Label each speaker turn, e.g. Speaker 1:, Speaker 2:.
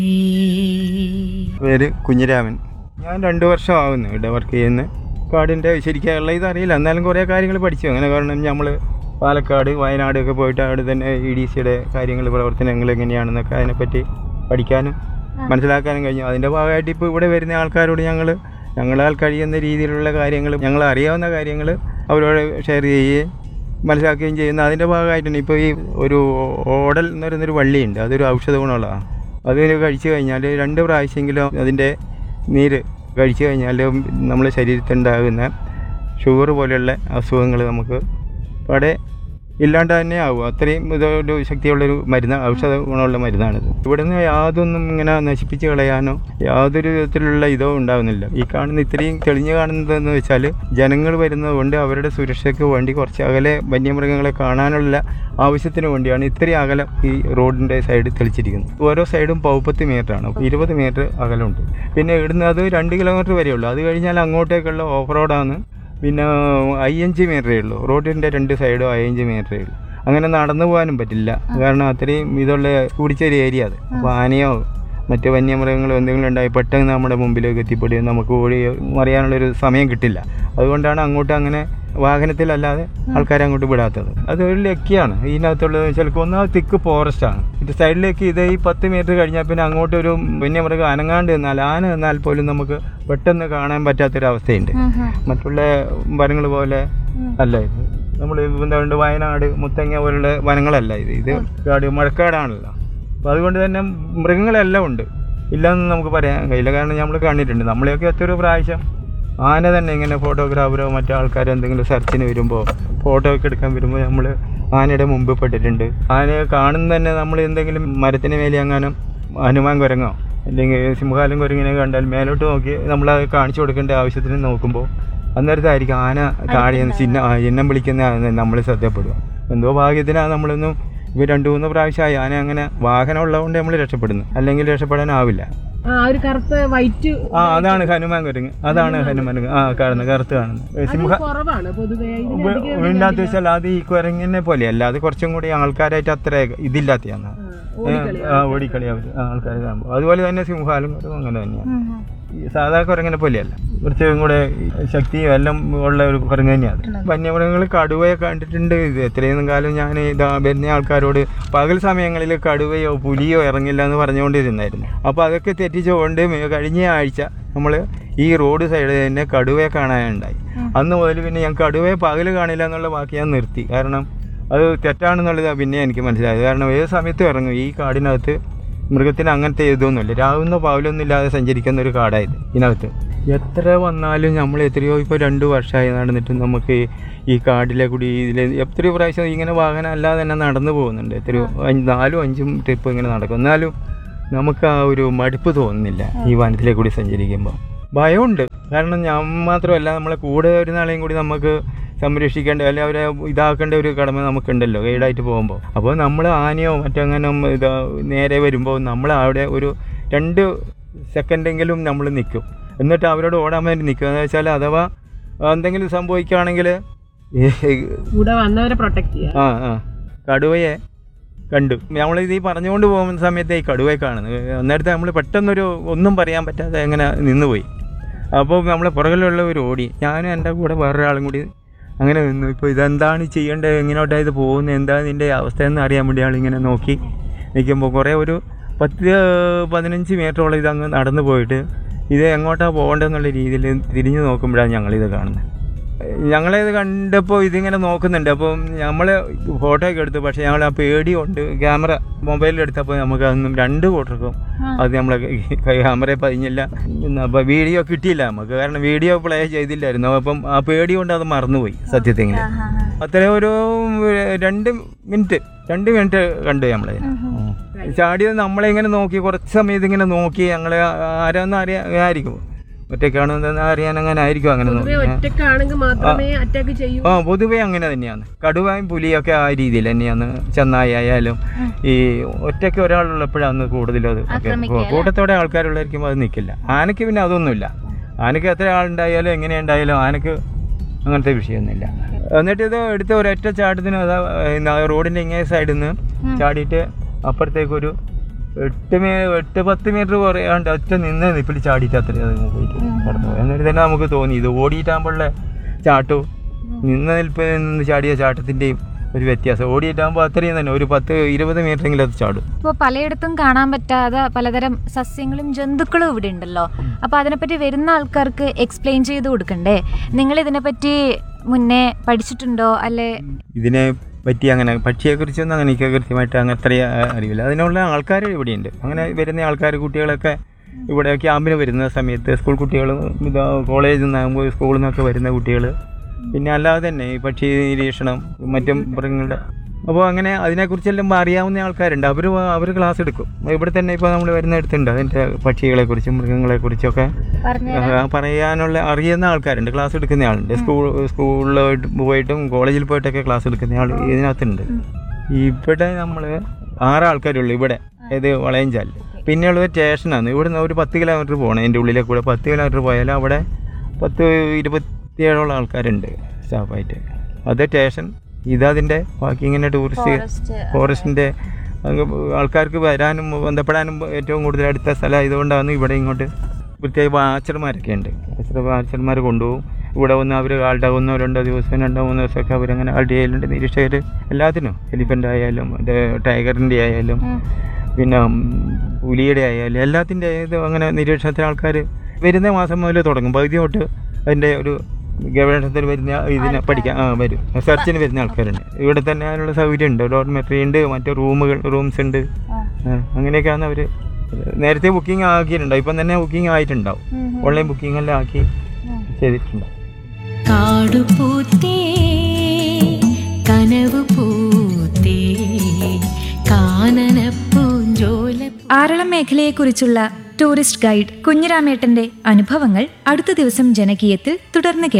Speaker 1: പേര് കുഞ്ഞിരാമൻ ഞാൻ രണ്ട് വർഷം ആവുന്നു ഇവിടെ വർക്ക് ചെയ്യുന്നത് കാടിൻ്റെ ശരിക്കുള്ള ഇതറിയില്ല എന്നാലും കുറേ കാര്യങ്ങൾ പഠിച്ചു അങ്ങനെ കാരണം നമ്മൾ പാലക്കാട് വയനാട് ഒക്കെ പോയിട്ട് അവിടെ തന്നെ ഇ ഡി സിയുടെ കാര്യങ്ങൾ പ്രവർത്തനങ്ങൾ എങ്ങനെയാണെന്നൊക്കെ അതിനെപ്പറ്റി പഠിക്കാനും മനസ്സിലാക്കാനും കഴിഞ്ഞു അതിൻ്റെ ഭാഗമായിട്ട് ഇപ്പോൾ ഇവിടെ വരുന്ന ആൾക്കാരോട് ഞങ്ങൾ ഞങ്ങളാൽ കഴിയുന്ന രീതിയിലുള്ള കാര്യങ്ങൾ ഞങ്ങൾ അറിയാവുന്ന കാര്യങ്ങൾ അവരോട് ഷെയർ ചെയ്യുകയും മനസ്സിലാക്കുകയും ചെയ്യുന്ന അതിൻ്റെ ഭാഗമായിട്ടാണ് ഇപ്പോൾ ഈ ഒരു ഓടൽ എന്ന് പറയുന്നൊരു വള്ളിയുണ്ട് അതൊരു ഔഷധ ഗുണമുള്ളതാണ് അത് കഴിച്ചു കഴിഞ്ഞാൽ രണ്ട് പ്രാവശ്യമെങ്കിലും അതിൻ്റെ നീര് കഴിച്ചു കഴിഞ്ഞാൽ നമ്മുടെ ശരീരത്തിലുണ്ടാകുന്ന ഷുഗർ പോലെയുള്ള അസുഖങ്ങൾ നമുക്ക് പടെ ഇല്ലാണ്ട് തന്നെ ആവും അത്രയും ഇതൊരു ശക്തിയുള്ളൊരു മരുന്ന് ഔഷധ ഗുണമുള്ള മരുന്നാണിത് ഇവിടുന്ന് യാതൊന്നും ഇങ്ങനെ നശിപ്പിച്ച് കളയാനോ യാതൊരു വിധത്തിലുള്ള ഇതോ ഉണ്ടാകുന്നില്ല ഈ കാണുന്ന ഇത്രയും തെളിഞ്ഞു കാണുന്നതെന്ന് വെച്ചാൽ ജനങ്ങൾ വരുന്നത് കൊണ്ട് അവരുടെ സുരക്ഷയ്ക്ക് വേണ്ടി കുറച്ച് അകലെ വന്യമൃഗങ്ങളെ കാണാനുള്ള ആവശ്യത്തിന് വേണ്ടിയാണ് ഇത്രയും അകലം ഈ റോഡിൻ്റെ സൈഡ് തെളിച്ചിരിക്കുന്നത് ഓരോ സൈഡും പൗപ്പത്തി മീറ്ററാണ് ഇരുപത് മീറ്റർ അകലമുണ്ട് പിന്നെ ഇവിടുന്ന് അത് രണ്ട് കിലോമീറ്റർ വരെയുള്ളൂ അത് കഴിഞ്ഞാൽ അങ്ങോട്ടേക്കുള്ള ഓഫ് റോഡാണ് പിന്നെ അയ്യഞ്ച് മീറ്ററേ ഉള്ളൂ റോഡിൻ്റെ രണ്ട് സൈഡും അയ്യഞ്ച് മീറ്ററേ ഉള്ളൂ അങ്ങനെ നടന്നു പോകാനും പറ്റില്ല കാരണം അത്രയും ഇതുള്ള കൂടിച്ചൊരു ഏരിയ അത് അപ്പോൾ ആനയോ മറ്റ് വന്യമൃഗങ്ങളോ എന്തെങ്കിലും ഉണ്ടായി പെട്ടെന്ന് നമ്മുടെ മുമ്പിലേക്ക് എത്തിപ്പെടുകയും നമുക്ക് ഓടി മറിയാനുള്ളൊരു സമയം കിട്ടില്ല അതുകൊണ്ടാണ് അങ്ങോട്ട് അങ്ങനെ വാഹനത്തിലല്ലാതെ ആൾക്കാരെ അങ്ങോട്ട് വിടാത്തത് അത് ഒരു ലക്കിയാണ് ഇതിനകത്തുള്ളത് വെച്ചാൽ ഒന്നാമത് തിക്ക് ഫോറസ്റ്റാണ് ഇത് സൈഡിലേക്ക് ഇത് ഈ പത്ത് മീറ്റർ കഴിഞ്ഞാൽ പിന്നെ അങ്ങോട്ട് ഒരു വന്യമൃഗം അനങ്ങാണ്ട് നിന്നാൽ ആന നിന്നാൽ പോലും നമുക്ക് പെട്ടെന്ന് കാണാൻ പറ്റാത്തൊരവസ്ഥയുണ്ട് മറ്റുള്ള വനങ്ങൾ പോലെ അല്ല ഇത് നമ്മൾ എന്താ വയനാട് മുത്തങ്ങ പോലുള്ള വനങ്ങളല്ല ഇത് ഇത് കാട് മഴക്കാടാണല്ലോ അപ്പോൾ അതുകൊണ്ട് തന്നെ മൃഗങ്ങളെല്ലാം ഉണ്ട് ഇല്ലെന്ന് നമുക്ക് പറയാൻ കഴിയില്ല കാരണം നമ്മൾ കണ്ടിട്ടുണ്ട് നമ്മളെയൊക്കെ എത്രയോ പ്രാവശ്യം ആന തന്നെ ഇങ്ങനെ ഫോട്ടോഗ്രാഫറോ മറ്റു ആൾക്കാരോ എന്തെങ്കിലും സെർച്ചിന് വരുമ്പോൾ ഫോട്ടോ ഒക്കെ എടുക്കാൻ വരുമ്പോൾ നമ്മൾ ആനയുടെ മുമ്പ് പെട്ടിട്ടുണ്ട് ആനയെ കാണുന്ന തന്നെ നമ്മൾ എന്തെങ്കിലും മരത്തിന് മേലെ എങ്ങാനും ഹനുമാൻ കുരങ്ങോ അല്ലെങ്കിൽ സിംഹാലം കുരങ്ങിനെ കണ്ടാൽ മേലോട്ട് നോക്കി നമ്മളത് കാണിച്ചു കൊടുക്കേണ്ട ആവശ്യത്തിന് നോക്കുമ്പോൾ അന്നേരത്തായിരിക്കും ആന താഴെ നിന്ന് ചിഹ്ന ആ, ചിഹ്നം വിളിക്കുന്ന നമ്മൾ ശ്രദ്ധപ്പെടുക എന്തോ ഭാഗ്യത്തിനാണ് നമ്മളൊന്നും ഇപ്പോൾ രണ്ട് മൂന്ന് പ്രാവശ്യമായി ആന അങ്ങനെ വാഹനം ഉള്ളതുകൊണ്ട് നമ്മൾ രക്ഷപ്പെടുന്നു അല്ലെങ്കിൽ രക്ഷപ്പെടാനാവില്ല
Speaker 2: ആ ഒരു കറുത്ത വൈറ്റ്
Speaker 1: ആ അതാണ് ഹനുമാൻ കുരങ്ങ് അതാണ് ഹനുമാൻ കുരങ്ങ്. ആ കാണുന്നത് കറുത്ത് കാണുന്നത് സിംഹ
Speaker 2: കുറവാണ് പൊതുവെ ഇതിന്
Speaker 1: വീണ്ടാത്ത വെച്ചാൽ അത് ഈ കുരങ്ങിനെ പോലെയല്ല അത് കുറച്ചും കൂടി ആൾക്കാരായിട്ട് അത്ര ഇതില്ലാത്തതാണ് ആ ഓടിക്കളി അവർ ആൾക്കാർ കാണുമ്പോൾ അതുപോലെ തന്നെ സിംഹാലും കുരങ്ങും അങ്ങനെ തന്നെയാണ് ഈ സാധാ കുരങ്ങനെ പോലെയല്ല കുറച്ചും കൂടെ ശക്തിയും എല്ലാം ഉള്ള ഒരു കുരങ്ങ് തന്നെയാണ് വന്യമൃഗങ്ങൾ കടുവയെ കണ്ടിട്ടുണ്ട് ഇത് എത്രയും കാലം ഞാൻ ഇതാ വരുന്ന ആൾക്കാരോട് പകൽ സമയങ്ങളിൽ കടുവയോ പുലിയോ ഇറങ്ങില്ല എന്ന് പറഞ്ഞുകൊണ്ടിരുന്നായിരുന്നു അപ്പോൾ അതൊക്കെ തെറ്റിച്ചുകൊണ്ട് മേ- കഴിഞ്ഞ ആഴ്ച നമ്മൾ ഈ റോഡ് സൈഡിൽ തന്നെ കടുവയെ കാണാനുണ്ടായി അന്ന് മുതൽ പിന്നെ ഞാൻ കടുവയെ പകൽ കാണില്ല എന്നുള്ള വാക്ക് ഞാൻ നിർത്തി കാരണം അത് തെറ്റാണെന്നുള്ളത് പിന്നെ എനിക്ക് മനസ്സിലായത് കാരണം ഏത് സമയത്തും ഇറങ്ങും ഈ കാടിനകത്ത് മൃഗത്തിന് അങ്ങനത്തെ ഇതൊന്നുമില്ല രാവുന്ന പാവലൊന്നും ഇല്ലാതെ സഞ്ചരിക്കുന്ന ഒരു കാടായത് ഇതിനകത്ത് എത്ര വന്നാലും നമ്മൾ എത്രയോ ഇപ്പോൾ രണ്ട് വർഷമായി നടന്നിട്ട് നമുക്ക് ഈ- ഈ കാടിലെ കൂടി ഇതിൽ എത്രയോ പ്രാവശ്യം ഇങ്ങനെ വാഹനം അല്ലാതെ തന്നെ നടന്നു പോകുന്നുണ്ട് എത്രയോ അഞ്ച് നാലും അഞ്ചും ട്രിപ്പ് ഇങ്ങനെ നടക്കും എന്നാലും നമുക്ക് ആ ഒരു മടുപ്പ് തോന്നുന്നില്ല ഈ വനത്തിലെ കൂടി സഞ്ചരിക്കുമ്പോൾ ഭയമുണ്ട് കാരണം ഞാൻ മാത്രമല്ല നമ്മളെ കൂടെ വരുന്ന ആളെയും കൂടി നമുക്ക് സംരക്ഷിക്കേണ്ട അല്ലെങ്കിൽ അവരെ ഇതാക്കേണ്ട ഒരു കടമ നമുക്കുണ്ടല്ലോ ഗൈഡായിട്ട് പോകുമ്പോൾ അപ്പോൾ നമ്മൾ ആനയോ മറ്റങ്ങനെ ഇതാ നേരെ വരുമ്പോൾ നമ്മൾ അവിടെ ഒരു രണ്ട് സെക്കൻഡെങ്കിലും നമ്മൾ നിൽക്കും എന്നിട്ട് അവരോട് ഓടാൻ വേണ്ടി നിൽക്കും എന്ന് വെച്ചാൽ അഥവാ എന്തെങ്കിലും സംഭവിക്കുകയാണെങ്കിൽ
Speaker 2: കൂടെ വന്നവരെ പ്രൊട്ടക്ട് ചെയ്യാം
Speaker 1: ആ ആ കടുവയെ കണ്ടു നമ്മളിത് ഈ പറഞ്ഞുകൊണ്ട് പോകുന്ന സമയത്ത് ഈ കടുവയെ കാണുന്നത് അന്നേരത്തെ നമ്മൾ പെട്ടെന്നൊരു ഒന്നും പറയാൻ പറ്റാതെ അങ്ങനെ നിന്നുപോയി അപ്പോൾ നമ്മളെ പുറകിലുള്ള ഒരു ഓടി ഞാനും എൻ്റെ കൂടെ വേറൊരാളും കൂടി അങ്ങനെ നിന്നു ഇപ്പോൾ ഇതെന്താണ് ചെയ്യേണ്ടത് എങ്ങനെയോട്ടാണ് ഇത് പോകുന്നത് എന്താ ഇതിൻ്റെ അവസ്ഥയെന്ന് അറിയാൻ വേണ്ടി ആളിങ്ങനെ നോക്കി നിൽക്കുമ്പോൾ കുറേ ഒരു പത്ത് പതിനഞ്ച് മീറ്ററോളം ഇതങ്ങ് നടന്നു പോയിട്ട് ഇത് എങ്ങോട്ടാണ് പോകേണ്ടതെന്നുള്ള രീതിയിൽ തിരിഞ്ഞു നോക്കുമ്പോഴാണ് ഞങ്ങളിത് കാണുന്നത് ഞങ്ങളിത് കണ്ടപ്പോൾ ഇതിങ്ങനെ നോക്കുന്നുണ്ട് അപ്പം നമ്മൾ ഫോട്ടോ ഒക്കെ എടുത്തു പക്ഷേ ഞങ്ങൾ ആ പേടി കൊണ്ട് ക്യാമറ മൊബൈലിൽ എടുത്തപ്പോൾ നമുക്ക് അതൊന്നും രണ്ട് കൂട്ടർക്കും അത് നമ്മളെ ക്യാമറയിൽ പതിഞ്ഞില്ല പിന്നെ അപ്പോൾ വീഡിയോ കിട്ടിയില്ല നമുക്ക് കാരണം വീഡിയോ പ്ലേ ചെയ്തില്ലായിരുന്നു അപ്പം ആ പേടി കൊണ്ട് അത് മറന്നുപോയി സത്യത്തിൽ ഇങ്ങനെ അത്രയും ഒരു രണ്ട് മിനിറ്റ് രണ്ട് മിനിറ്റ് കണ്ടു നമ്മളതിന് ഉം. ചാടിയത് നമ്മളെ ഇങ്ങനെ നോക്കി കുറച്ച് സമയം ഇതിങ്ങനെ നോക്കി ഞങ്ങളെ ആരാന്ന് അറിയാമായിരിക്കും ഒറ്റയ്ക്കാണെന്ന് അറിയാൻ അങ്ങനെ ആയിരിക്കും അങ്ങനെ
Speaker 2: പൊതുവെ
Speaker 1: നോക്കി
Speaker 2: ഒറ്റക്കാണെങ്കിൽ മാത്രമേ അറ്റാക്ക് ചെയ്യൂ
Speaker 1: ആ പൊതുവെ അങ്ങനെ തന്നെയാണ് കടുവയും പുലിയൊക്കെ ആ രീതിയിൽ തന്നെയാണ് ചെന്നായി ആയാലും ഈ ഒറ്റയ്ക്ക് ഒരാളുള്ളപ്പോഴാണ് കൂടുതലും അത് ഒക്കെ. കൂട്ടത്തോടെ ആൾക്കാരുള്ളായിരിക്കും അത് നിൽക്കില്ല ആനയ്ക്ക് പിന്നെ അതൊന്നുമില്ല ആനയ്ക്ക് എത്ര ആളുണ്ടായാലും എങ്ങനെ ഉണ്ടായാലും ആനയ്ക്ക് അങ്ങനത്തെ വിഷയമൊന്നുമില്ല എന്നിട്ട് ഇത് എടുത്ത ഒരൊറ്റ ചാട്ടത്തിന് അതാ ഏ, റോഡിൻ്റെ ഇങ്ങേ സൈഡിൽ നിന്ന് ചാടിയിട്ട് അപ്പുറത്തേക്കൊരു എട്ട് മീ എട്ട് പത്ത് മീറ്റർ കുറയാണ്ട് ഒറ്റ നിന്ന് നിപ്പിൽ ചാടിയിട്ട് അത്രയും അത് പോയിട്ട് കടന്നു പോയി എന്നിട്ട് തന്നെ നമുക്ക് തോന്നി ഇത് ഓടിയിട്ടാകുമ്പോഴുള്ള ചാട്ടവും നിന്ന നിൽപ്പിൽ നിന്ന് ചാടിയ ചാട്ടത്തിൻ്റെയും ഒരു വ്യത്യാസം ഓടിയിട്ടാകുമ്പോൾ അത്രയും തന്നെ ഒരു പത്ത് ഇരുപത് മീറ്ററെങ്കിലും അത് ചാടും
Speaker 3: ഇപ്പോൾ പലയിടത്തും കാണാൻ പറ്റാത്ത പലതരം സസ്യങ്ങളും ജന്തുക്കളും ഇവിടെ ഉണ്ടല്ലോ അപ്പോൾ അതിനെപ്പറ്റി വരുന്ന ആൾക്കാർക്ക് എക്സ്പ്ലെയിൻ ചെയ്ത് കൊടുക്കണ്ടേ നിങ്ങൾ ഇതിനെപ്പറ്റി മുന്നേ പഠിച്ചിട്ടുണ്ടോ അല്ലെ
Speaker 1: ഇതിനെ പറ്റി അങ്ങനെ പക്ഷിയെക്കുറിച്ചൊന്നും അങ്ങനെ എനിക്ക് കൃത്യമായിട്ട് അങ്ങനെ അത്ര അറിയില്ല അതിനുള്ള ആൾക്കാർ ഇവിടെയുണ്ട് അങ്ങനെ വരുന്ന ആൾക്കാർ കുട്ടികളൊക്കെ ഇവിടെ ക്യാമ്പിന് വരുന്ന സമയത്ത് സ്കൂൾ കുട്ടികൾ ഇതാ കോളേജിൽ നിന്നാകുമ്പോൾ സ്കൂളിൽ നിന്നൊക്കെ വരുന്ന കുട്ടികൾ പിന്നെ അല്ലാതെ തന്നെ ഈ പക്ഷി നിരീക്ഷണം മറ്റും മൃഗങ്ങളുടെ അപ്പോൾ അങ്ങനെ അതിനെക്കുറിച്ചെല്ലാം അറിയാവുന്ന ആൾക്കാരുണ്ട് അവർ അവർ ക്ലാസ് എടുക്കും ഇവിടെ തന്നെ ഇപ്പോൾ നമ്മൾ വരുന്നിടത്തുണ്ട് അതിൻ്റെ പക്ഷികളെക്കുറിച്ചും മൃഗങ്ങളെക്കുറിച്ചൊക്കെ ആ, പറയാനുള്ള അറിയുന്ന ആൾക്കാരുണ്ട് ക്ലാസ് എടുക്കുന്ന ആളുണ്ട് സ്കൂൾ സ്കൂളിലോട്ട് പോയിട്ടും കോളേജിൽ പോയിട്ടൊക്കെ ക്ലാസ് എടുക്കുന്ന ആൾ ഇതിനകത്തുണ്ട് ഇവിടെ നമ്മൾ ആറ് ആൾക്കാരുള്ളൂ ഇവിടെ ഇത് വളയഞ്ചാലിൽ പിന്നെയുള്ളത് സ്റ്റേഷനാണ് ഇവിടുന്ന് ഒരു പത്ത് കിലോമീറ്റർ പോകണം എൻ്റെ ഉള്ളിലേക്ക് കൂടെ പത്ത് കിലോമീറ്റർ പോയാൽ അവിടെ പത്ത് ഇരുപത്തിയേഴോളം ആൾക്കാരുണ്ട് സ്റ്റാഫായിട്ട് അത് സ്റ്റേഷൻ ഇതതിൻ്റെ ബാക്കി ഇങ്ങനെ ടൂറിസ്റ്റ് ഫോറസ്റ്റിൻ്റെ ആൾക്കാർക്ക് വരാനും ബന്ധപ്പെടാനും ഏറ്റവും കൂടുതൽ അടുത്ത സ്ഥലം ആയതുകൊണ്ടാണ് ഇവിടെ ഇങ്ങോട്ട് പ്രത്യേക വാച്ചർമാരൊക്കെ ഉണ്ട് വാച്ചർമാർ കൊണ്ടുപോകും ഇവിടെ വന്ന് അവർ ആളുടെ ഒന്നോ രണ്ടോ ദിവസം രണ്ടോ മൂന്നോ ദിവസമൊക്കെ അവരങ്ങനെ ആളുടെ ചെയ്യലുണ്ട് നിരീക്ഷകർ എല്ലാത്തിനും എലിഫൻ്റ് ആയാലും മറ്റേ ടൈഗറിൻ്റെ ആയാലും പിന്നെ ഉം, പുലിയുടെ ആയാലും എല്ലാത്തിൻ്റെ ഇത് അങ്ങനെ നിരീക്ഷണത്തിന് ആൾക്കാർ വരുന്ന മാസം മുതൽ തുടങ്ങും പകുതി തൊട്ട് അതിൻ്റെ ഒരു ഗവേഷണത്തിന് വരുന്ന ഇതിനെ പഠിക്കാൻ ആ വരും സെർച്ചിന് വരുന്ന ആൾക്കാരുണ്ട് ഇവിടെ തന്നെ അതിനുള്ള സൗകര്യം ഉണ്ട് ഡോർമെട്രി ഉണ്ട് മറ്റു റൂമുകൾ റൂംസ് ഉണ്ട് ആ, അങ്ങനെയൊക്കെയാണ് അവർ നേരത്തെ ബുക്കിംഗ് ആക്കിയിട്ടുണ്ട് ഇപ്പം തന്നെ ബുക്കിംഗ് ആയിട്ടുണ്ടാവും ഓൺലൈൻ ബുക്കിംഗ് എല്ലാം ആക്കി ചെയ്തിട്ടുണ്ടാവും
Speaker 4: കാടുപൂത്തേ കനവ് പൂത്തേ കാനനപ്പൂഞ്ചോല
Speaker 3: ആറളം മേഖലയെക്കുറിച്ചുള്ള ടൂറിസ്റ്റ് ഗൈഡ് കുഞ്ഞിരാമേട്ടന്റെ അനുഭവങ്ങൾ അടുത്ത ദിവസം ജനകീയത്തിൽ തുടർന്ന് കേൾക്കാം